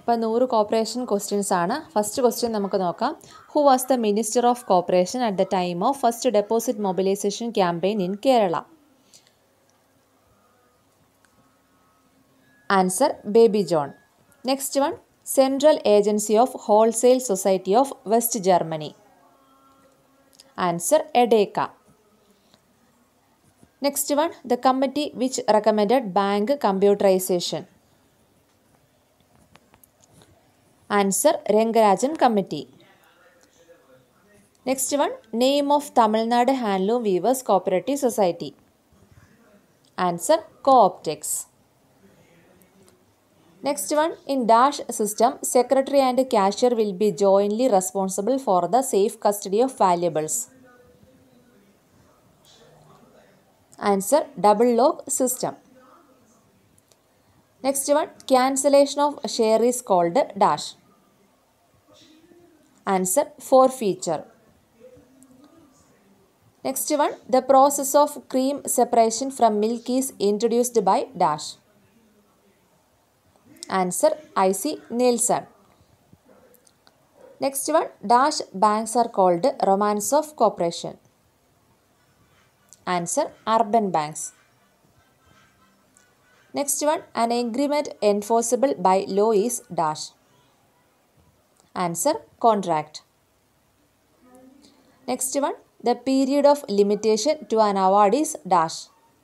ഇപ്പം നൂറ് cooperation questions ആണ് ഫസ്റ്റ് ക്വസ്റ്റ്യൻ നമുക്ക് നോക്കാം who was the minister of cooperation at the time of first deposit mobilisation campaign in Kerala answer Baby John next one central agency of wholesale society of West Germany answer Edeka next one the committee which recommended bank computerisation answer Rangarajan committee next one name of Tamil Nadu handloom weavers cooperative society answer Co-optex next one in dash system secretary and cashier will be jointly responsible for the safe custody of valuables answer double lock system next one cancellation of share is called dash answer forfeiture next one the process of cream separation from milk is introduced by dash answer I C Nielsen next one dash banks are called romance of cooperation answer urban banks next one an agreement enforceable by law is dash answer contract next one the period of limitation to an award is dash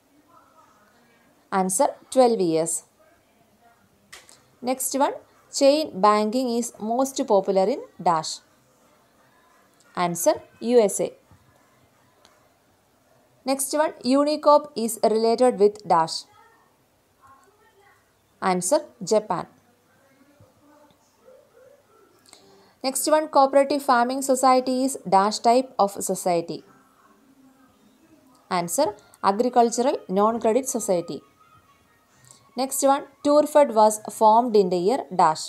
answer twelve years next one chain banking is most popular in dash answer U S A next one Unicoop is related with dash answer Japan next one cooperative farming society is dash type of society answer agricultural non credit society next one Tourfed was formed in the year dash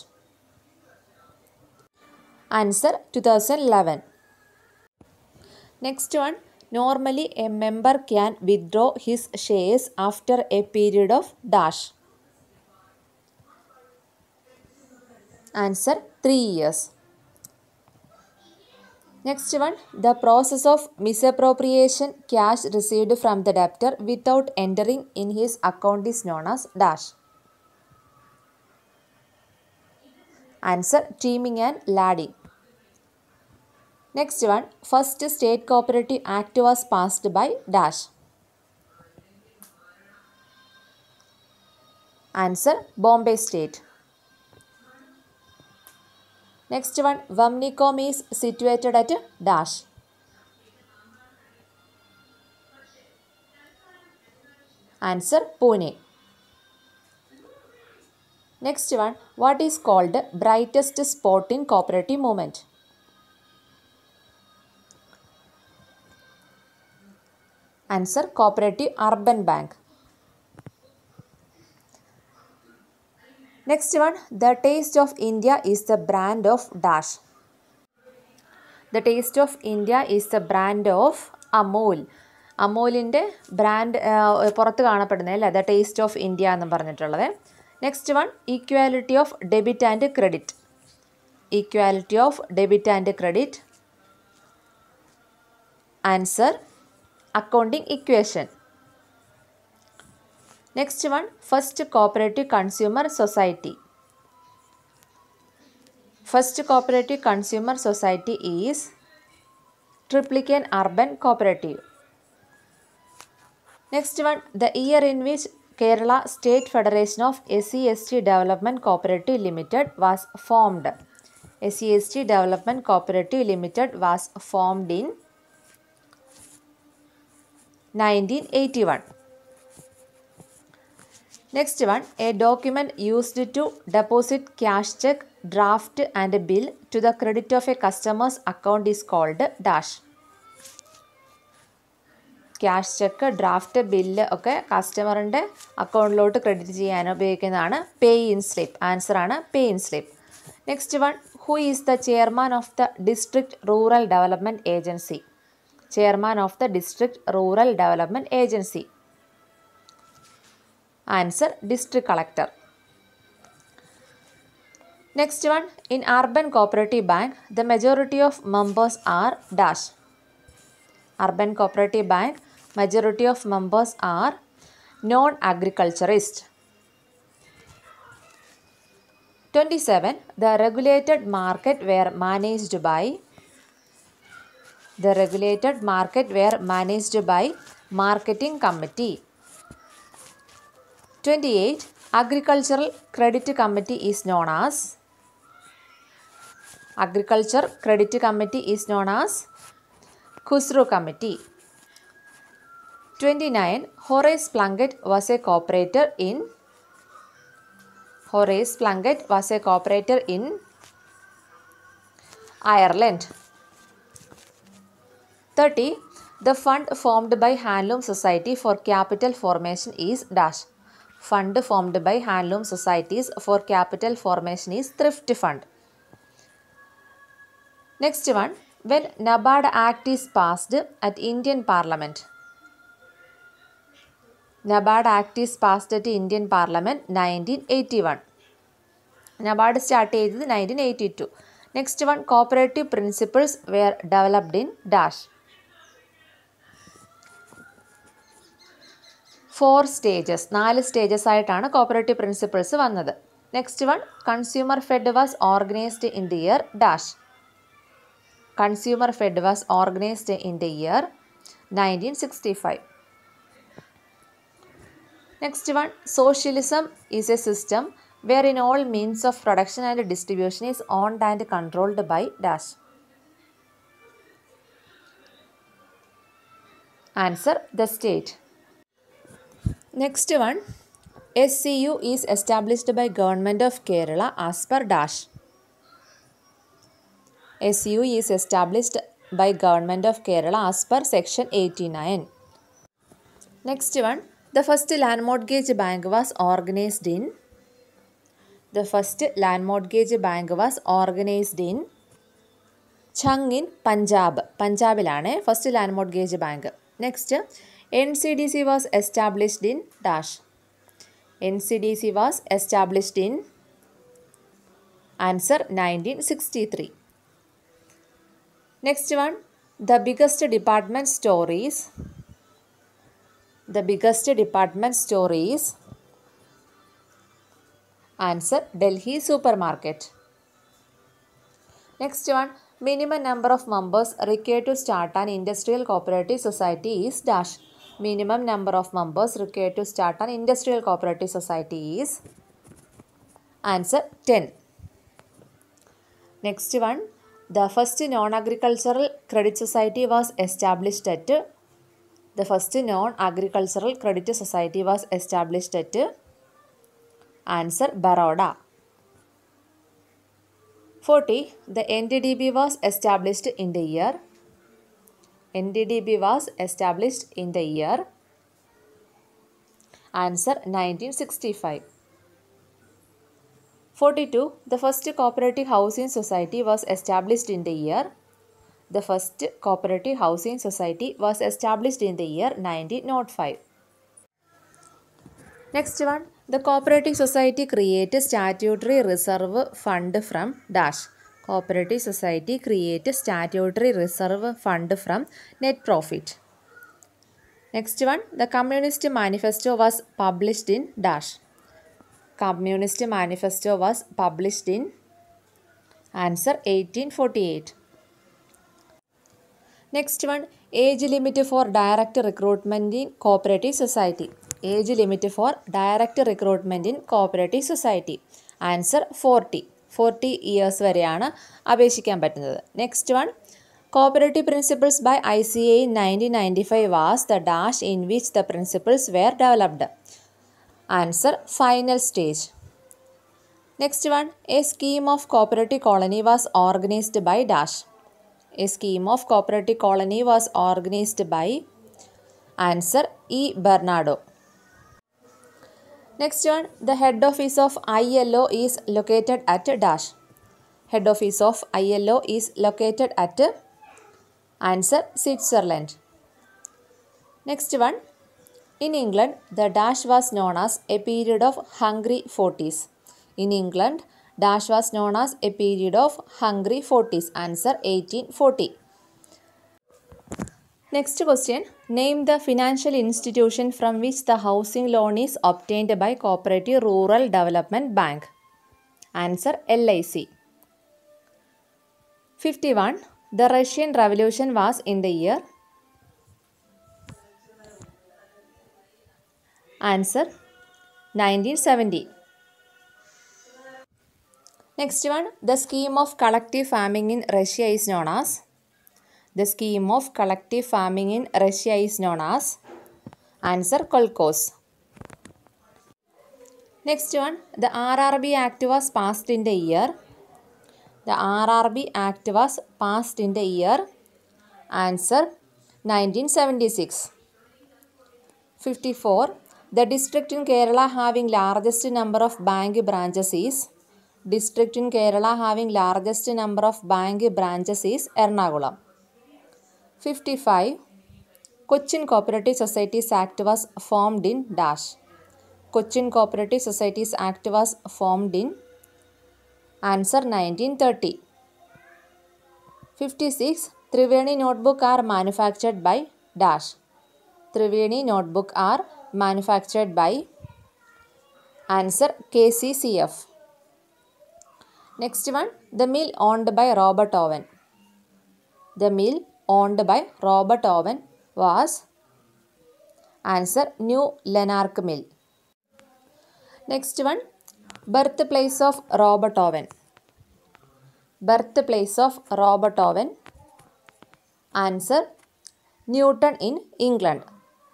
answer two thousand eleven next one normally a member can withdraw his shares after A period of dash answer three years next one the process of misappropriation cash received from the debtor without entering in his account is known as dash answer teeming and lading next one first state cooperative act was passed by dash answer Bombay state next one VAMNICOM is situated at dash answer Pune next one what is called brightest spot in cooperative movement answer cooperative urban bank next one the taste of India is the brand of dash the taste of India is the brand of Amul അമൂലിൻ്റെ brand പുറത്ത് കാണപ്പെടുന്നത് അല്ലേ the taste of India എന്ന് പറഞ്ഞിട്ടുള്ളത് next one equality of debit and credit equality of debit and credit answer accounting equation next one first cooperative consumer society first cooperative consumer society is Triplicane urban cooperative next one the year in which Kerala state federation of S C S T development cooperative limited was formed S C S T development cooperative limited was formed in nineteen eighty one next one a document used to deposit cash cheque draft and bill to the credit of a customer's account is called dash cash cheque draft bill ഒക്കെ കസ്റ്റമറിൻ്റെ അക്കൗണ്ടിലോട്ട് credit ചെയ്യാൻ ഉപയോഗിക്കുന്നതാണ് പേ in slip answer ആണ് pay in slip next one who is the chairman of the district rural development agency chairman of the district rural development agency answer district collector Next one, in Urban Cooperative Bank, the majority of members are dash. Urban Cooperative Bank, majority of members are non-agriculturist. 27. The regulated market were managed by the regulated market were managed by marketing committee. 28. Agricultural Credit Committee is known as Agriculture Credit Committee is known as Khusru Committee. 29. Horace Plunkett was a cooperator in Horace Plunkett was a cooperator in Ireland. 30. The fund formed by Handloom Society for capital formation is dash. Fund formed by Handloom Societies for capital formation is Thrift Fund. Next one, when NABARD Act is passed at Indian Parliament. NABARD Act is passed at Indian Parliament 1981. NABARD start ചെയ്തത് nineteen eighty two next one cooperative principles were developed in dash four stages നാല് stages ആയിട്ടാണ് cooperative principles വന്നത് next one Consumerfed was organised in the year dash Consumerfed was organised in the year nineteen sixty five next one socialism is a system where in all means of production and distribution is owned and controlled by dash answer the state next one S C U is established by government of Kerala as per dash S U is established by government of Kerala as per section eighty nine next one the first land mortgage bank was organised in the first land mortgage bank was organised in ഛങ്ങിൻ പഞ്ചാബ് പഞ്ചാബിലാണ് first land mortgage bank next N C D C was established in dash N C D C was established in answer nineteen sixty three next one the biggest department stores the biggest department store is answer delhi supermarket next one minimum number of members required to start an industrial cooperative society is dash minimum number of members required to start an industrial cooperative society is answer 10 next one the first non agricultural credit society was established at the first non-agricultural credit society was established at answer Baroda. 40. The NDDB was established in the year. NDDB was established in the year. Answer 1965. 42. The first cooperative housing society was established in the year. The first cooperative housing society was established in the year 1905. Next one, the cooperative society create statutory reserve fund from dash. Cooperative society create statutory reserve fund from net profit. Next one, the communist manifesto was published in dash. Communist manifesto was published in answer 1848. Next one, age limit for direct recruitment in cooperative society. Age limit for direct recruitment in cooperative society. Answer forty forty years വരെയാണ് അപേക്ഷിക്കാൻ പറ്റുന്നത് next one cooperative principles by I C A in nineteen ninety five was the dash in which the principles were developed answer final stage next one a scheme of cooperative colony was organised by dash A scheme of cooperative colony was organized by answer E. Bernardo. Next one, the head office of ILO is located at dash. Head office of ILO is located at answer Switzerland. Next one, in England, the dash was known as a period of hungry forties. In England, dash was known as a period of hungry 40s. Answer 1840. Next question. Name the financial institution from which the housing loan is obtained by Cooperative Rural Development Bank. Answer LIC. 51. The Russian Revolution was in the year. Answer 1970. Next one. The scheme of collective farming in Russia is known as. The scheme of collective farming in Russia is known as. Answer Kolkhoz. Next one. The RRB Act was passed in the year. The RRB Act was passed in the year. Answer 1976. 54. The district in Kerala having largest number of bank branches is. District in Kerala having largest number of bank branches is Ernakulam. 55. Cochin Cooperative Societies Act was formed in Dash. Cochin Cooperative Societies Act was formed in Answer 1930. 56. Triveni notebook are manufactured by Dash. Triveni notebook are manufactured by Answer KCCF. Next one. The mill owned by Robert Owen. The mill owned by Robert Owen was Answer New Lanark Mill. Next one. Birthplace of Robert Owen. Birthplace of Robert Owen. Answer Newton in England.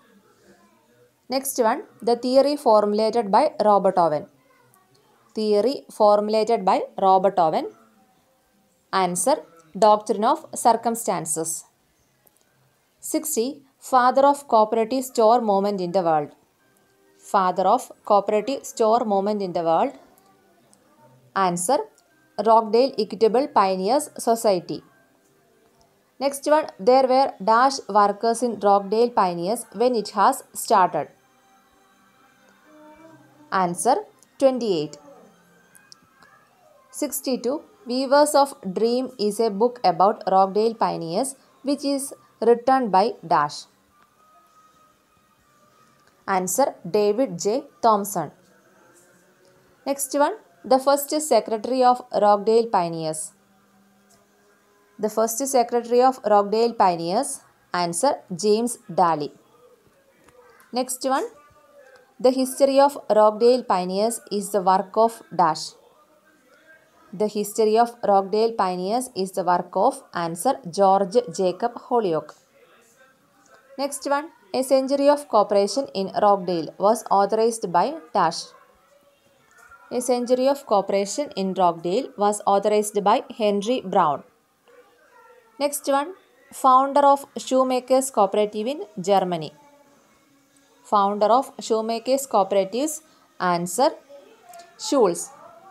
Next one. The theory formulated by Robert Owen. Theory formulated by Robert Owen. Answer Doctrine of Circumstances. 60. Father of cooperative store movement in the world. Father of cooperative store movement in the world. Answer Rockdale Equitable Pioneers Society. Next one, there were dash workers in Rockdale Pioneers when it has started. Answer 28. 62. Weavers of Dream is a book about Rockdale Pioneers which is written by Dash. Answer David J. Thompson. Next one, the first secretary of Rockdale Pioneers. The first secretary of Rockdale Pioneers. Answer James Daly. Next one, the history of Rockdale Pioneers is the work of Dash. The history of Rockdale Pioneers is the work of answer George Jacob Holyoake. Next one, a century of cooperation in Rockdale was authorized by Dash. A century of cooperation in Rockdale was authorized by Henry Brown. Next one, founder of Shoemakers Cooperative in Germany. Founder of Shoemakers Cooperatives, answer Schulz.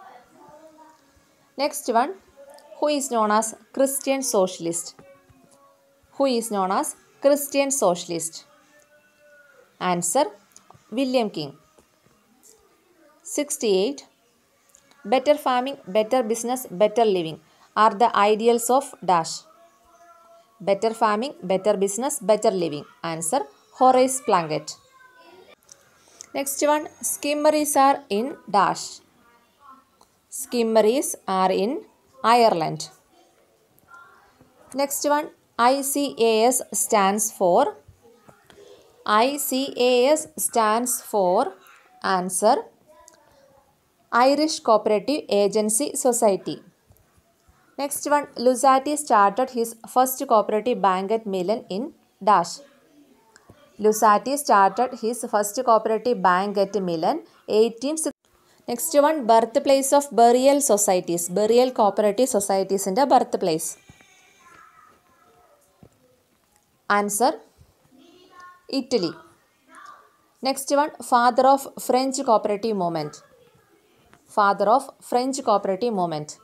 Next one, who is known as Christian Socialist? Who is known as Christian Socialist? Answer William King. 68. Better farming, better business, better living are the ideals of Dash. Better farming, better business, better living. Answer Horace Plunkett. Next one, skimmeries are in Dash. Skimmeries are in Ireland. Next one, ICAS stands for ICAS stands for answer Irish Cooperative Agency Society. Next one, Luzzati started his first cooperative bank at Milan in Dash. Luzzati started his first cooperative bank at Milan 1860. Next one, birthplace of burial societies. Burial cooperative societies in the birthplace. Answer Italy. Next one, father of French cooperative movement. Father of French cooperative movement.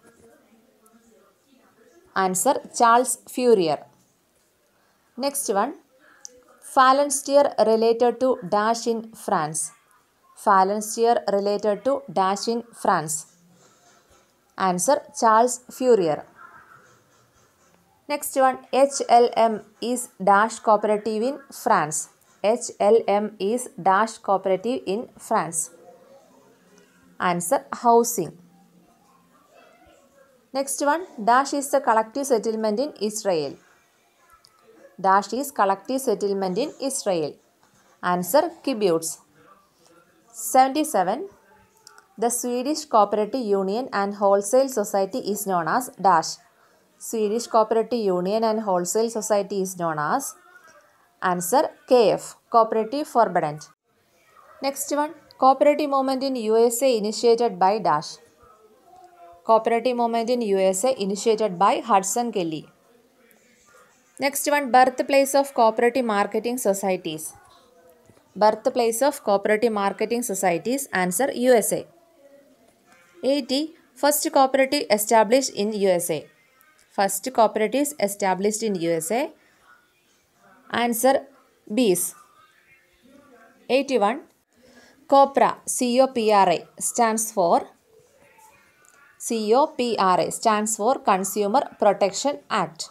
Answer Charles Fourier. Next one, Phalansteer related to Dash in France. Phalansteer related to Dash in France. Answer Charles Fourier next one H L M is dash cooperative in France H L M is dash cooperative in France answer housing next one dash is the collective settlement in Israel dash is collective settlement in Israel answer kibbutz seventy seven the Swedish cooperative union and wholesale society is known as dash Swedish cooperative union and wholesale society is known as answer K F cooperative ഫോർബഡൻറ്റ് next one cooperative movement in U S A initiated by dash cooperative movement in U S A initiated by Hudson Kelly next one birth place of cooperative marketing societies birth place of cooperative marketing societies answer U S A eighty first cooperative establish in U S A first cooperatives established in U S A answer bees eighty one COPRA C O P R A stands for C O P R A stands for consumer protection act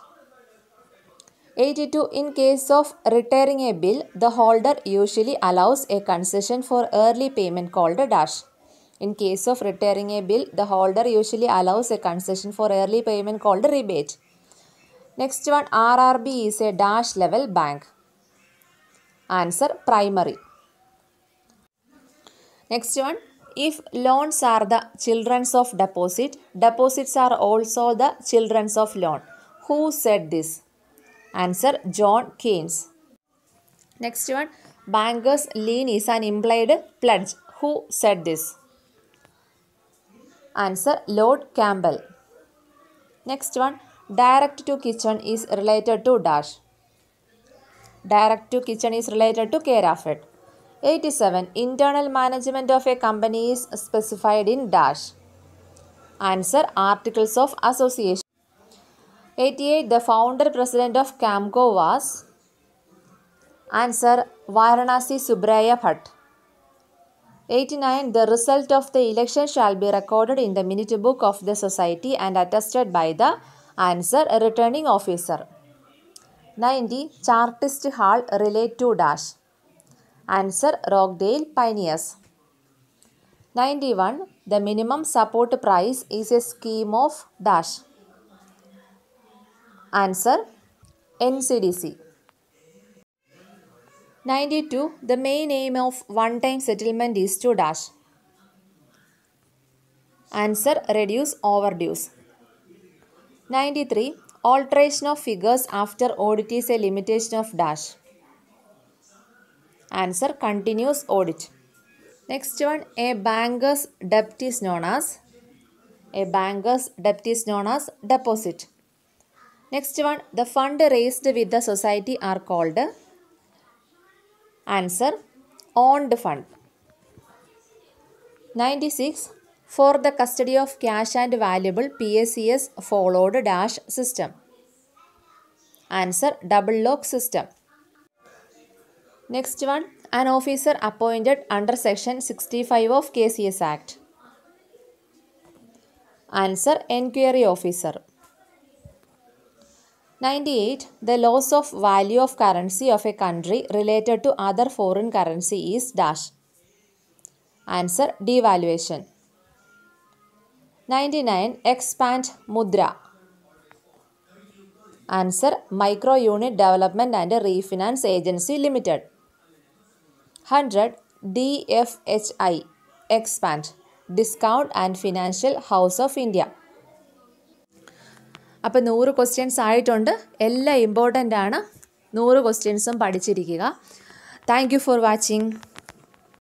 82 In case of retiring a bill, the holder usually allows a concession for early payment called a dash. In case of retiring a bill, the holder usually allows a concession for early payment called a rebate. Next one RRB is a dash level bank. Answer primary. Next one if loans are the children's of deposit, deposits are also the children's of loan. Who said this? Answer John Keynes. Next one Banker's lien is an implied pledge. Who said this? Answer Lord Campbell. Next one Direct to kitchen is related to dash. Direct to kitchen is related to Carafed. 87. Internal management of a company is specified in dash. Answer Articles of Association. 88. The founder president of Camco was Answer Varanasi Subraya Bhatt. 89. The result of the election shall be recorded in the minute book of the society and attested by the answer returning officer. 90. Chartist Hall relate to dash. Answer Rockdale Pioneers. 91. The minimum support price is a scheme of dash. Answer NCDC. 92. The main aim of one time settlement is to dash. Answer Reduce overdues. 93. Alteration of figures after audit is a limitation of dash. Answer Continuous audit. Next one A banker's debt is known as a banker's debt is known as deposit. Next one the fund raised with the society are called answer owned fund. 96 for the custody of cash and valuable PACS followed dash system. Answer double lock system. Next one an officer appointed under section 65 of KCS Act. Answer Enquiry Officer. 98. The loss of value of currency of a country related to other foreign currency is dash. Answer Devaluation. 99. Expand Mudra. Answer Micro Unit Development and Refinance Agency Limited. 100. DFHI. Expand. Discount and Financial House of India. അപ്പോൾ നൂറ് questions ആയിട്ടുണ്ട് എല്ലാം important ആണ് നൂറ് ക്വസ്റ്റ്യൻസും പഠിച്ചിരിക്കുക thank you for watching